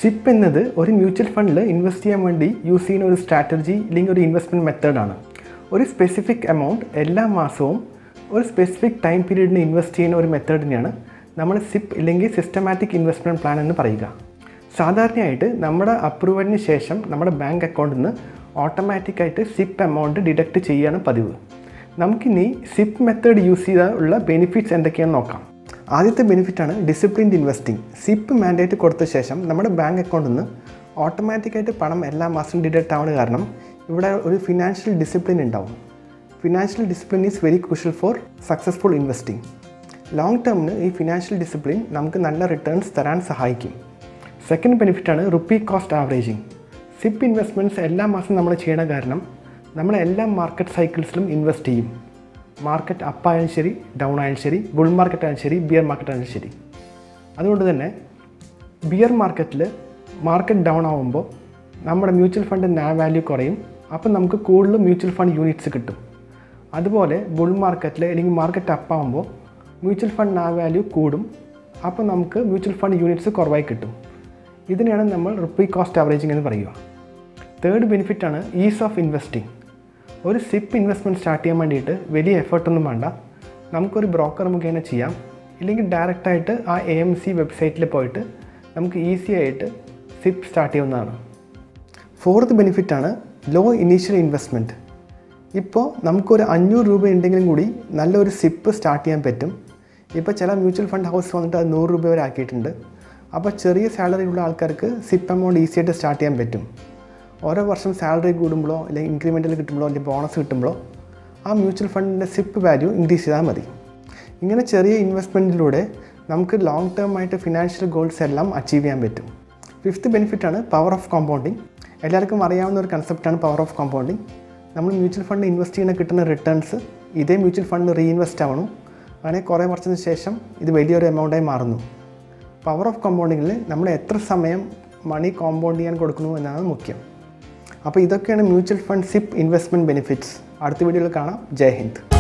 zip എന്നത് ഒരു mutual ഫണ്ടിൽ ഇൻവെസ്റ്റ് ചെയ്യാൻ വേണ്ടി യൂസ് ചെയ്യുന്ന ഒരു സ്ട്രാറ്റജി അല്ലെങ്കിൽ ഒരു ഇൻവെസ്റ്റ്മെൻറ്റ് മെത്തേഡാണ് ഒരു സ്പെസിഫിക് എമൗണ്ട് എല്ലാ മാസവും ഒരു സ്പെസിഫിക് ടൈം പീരീഡിന് ഇൻവെസ്റ്റ് ചെയ്യുന്ന ഒരു മെത്തേഡിനെയാണ് നമ്മൾ സിപ്പ് ഇല്ലെങ്കിൽ സിസ്റ്റമാറ്റിക് ഇൻവെസ്റ്റ്മെൻറ്റ് പ്ലാൻ എന്ന് പറയുക സാധാരണയായിട്ട് നമ്മുടെ അപ്രൂവലിന് ശേഷം നമ്മുടെ ബാങ്ക് അക്കൗണ്ടിൽ നിന്ന് ഓട്ടോമാറ്റിക്കായിട്ട് സിപ്പ് എമൗണ്ട് ഡിഡക്റ്റ് ചെയ്യുകയാണ് പതിവ് നമുക്കിനി സിപ്പ് മെത്തേഡ് യൂസ് ചെയ്താലുള്ള ബെനിഫിറ്റ്സ് എന്തൊക്കെയാണെന്ന് നോക്കാം ആദ്യത്തെ ബെനിഫിറ്റാണ് ഡിസിപ്ലിൻഡ് ഇൻവെസ്റ്റിംഗ് സിപ്പ് മാൻഡേറ്റ് കൊടുത്ത ശേഷം നമ്മുടെ ബാങ്ക് അക്കൗണ്ടിൽ നിന്ന് ഓട്ടോമാറ്റിക്കായിട്ട് പണം എല്ലാ മാസവും ഡിഡക്റ്റ് ആവുന്ന കാരണം ഇവിടെ ഒരു ഫിനാൻഷ്യൽ ഡിസിപ്ലിൻ ഉണ്ടാവും financial discipline is very crucial for successful investing long ടേമിന് ഈ ഫിനാൻഷ്യൽ ഡിസിപ്ലിൻ നമുക്ക് നല്ല റിട്ടേൺസ് തരാൻ സഹായിക്കും സെക്കൻഡ് ബെനിഫിറ്റാണ് rupee cost averaging SIP investments എല്ലാ മാസം നമ്മൾ ചെയ്യണ കാരണം നമ്മൾ എല്ലാ മാർക്കറ്റ് സൈക്കിൾസിലും ഇൻവെസ്റ്റ് ചെയ്യും മാർക്കറ്റ് അപ്പ് ആയാലും ശരി ഡൗൺ ആയാലും ശരി ബുൾ മാർക്കറ്റ് ആയാലും ശരി ബിയർ മാർക്കറ്റ് ആയാലും ശരി അതുകൊണ്ട് തന്നെ ബിയർ മാർക്കറ്റിൽ മാർക്കറ്റ് ഡൗൺ ആകുമ്പോൾ നമ്മുടെ മ്യൂച്വൽ ഫണ്ട് നാ വാല്യൂ കുറയും അപ്പം നമുക്ക് കൂടുതൽ മ്യൂച്വൽ ഫണ്ട് യൂണിറ്റ്സ് കിട്ടും അതുപോലെ ബുൾ മാർക്കറ്റിൽ അല്ലെങ്കിൽ മാർക്കറ്റ് അപ്പ് ആകുമ്പോൾ മ്യൂച്വൽ ഫണ്ട് നാ വാല്യൂ കൂടും അപ്പോൾ നമുക്ക് മ്യൂച്വൽ ഫണ്ട് യൂണിറ്റ്സ് കുറവായി കിട്ടും ഇതിനെയാണ് നമ്മൾ റുപ്പി കോസ്റ്റ് ആവറേജിംഗ് എന്ന് പറയുക തേർഡ് ബെനിഫിറ്റാണ് ഈസ് ഓഫ് ഇൻവെസ്റ്റിംഗ് ഒരു സിപ്പ് ഇൻവെസ്റ്റ്മെൻറ്റ് സ്റ്റാർട്ട് ചെയ്യാൻ വേണ്ടിയിട്ട് വലിയ എഫേർട്ടൊന്നും വേണ്ട നമുക്കൊരു ബ്രോക്കർ മുഖേന ചെയ്യാം ഇല്ലെങ്കിൽ ഡയറക്റ്റായിട്ട് ആ എ എം സി വെബ്സൈറ്റിൽ പോയിട്ട് നമുക്ക് ഈസി ആയിട്ട് സിപ്പ് സ്റ്റാർട്ട് ചെയ്യാവുന്നതാണ് ഫോർത്ത് ബെനിഫിറ്റാണ് ലോ ഇനീഷ്യൽ ഇൻവെസ്റ്റ്മെൻറ്റ് ഇപ്പോൾ നമുക്കൊരു അഞ്ഞൂറ് രൂപ ഉണ്ടെങ്കിലും കൂടി നല്ലൊരു സിപ്പ് സ്റ്റാർട്ട് ചെയ്യാൻ പറ്റും ഇപ്പോൾ ചില മ്യൂച്വൽ ഫണ്ട് ഹൗസ് വന്നിട്ട് അത് നൂറ് രൂപ വരെ ആക്കിയിട്ടുണ്ട് അപ്പോൾ ചെറിയ സാലറി ഉള്ള ആൾക്കാർക്ക് സിപ്പ് എമൗണ്ട് ഈസി ആയിട്ട് സ്റ്റാർട്ട് ചെയ്യാൻ പറ്റും ഓരോ വർഷം സാലറി കൂടുമ്പോഴോ അല്ലെങ്കിൽ ഇൻക്രിമെൻറ്റൽ കിട്ടുമ്പോഴോ അല്ലെങ്കിൽ ബോണസ് കിട്ടുമ്പോഴോ ആ മ്യൂച്വൽ ഫണ്ടിൻ്റെ സിപ്പ് വാല്യൂ ഇൻക്രീസ് ചെയ്താൽ മതി ഇങ്ങനെ ചെറിയ ഇൻവെസ്റ്റ്മെൻറ്റിലൂടെ നമുക്ക് ലോങ് ടേം ആയിട്ട് ഫിനാൻഷ്യൽ ഗോൾസ് എല്ലാം അച്ചീവ് ചെയ്യാൻ പറ്റും ഫിഫ്ത്ത് ബെനിഫിറ്റാണ് പവർ ഓഫ് കോമ്പൗണ്ടിങ് എല്ലാവർക്കും അറിയാവുന്ന ഒരു കൺസെപ്റ്റാണ് പവർ ഓഫ് കോമ്പൗണ്ടിങ് നമ്മൾ മ്യൂച്വൽ ഫണ്ട് ഇൻവെസ്റ്റ് ചെയ്യുന്ന കിട്ടുന്ന റിട്ടേൺസ് ഇതേ മ്യൂച്വൽ ഫണ്ട് റീഇൻവെസ്റ്റ് ആവണം അങ്ങനെ കുറേ വർഷത്തിന് ശേഷം ഇത് വലിയൊരു എമൗണ്ടായി മാറുന്നു പവർ ഓഫ് കോമ്പൗണ്ടിങ്ങിൽ നമ്മൾ എത്ര സമയം മണി കോമ്പൗണ്ട് ചെയ്യാൻ കൊടുക്കുന്നു എന്നാണ് മുഖ്യം അപ്പോൾ ഇതൊക്കെയാണ് mutual fund SIP investment benefits അടുത്ത വീഡിയോയിൽ കാണാം ജയ് ഹിന്ദ്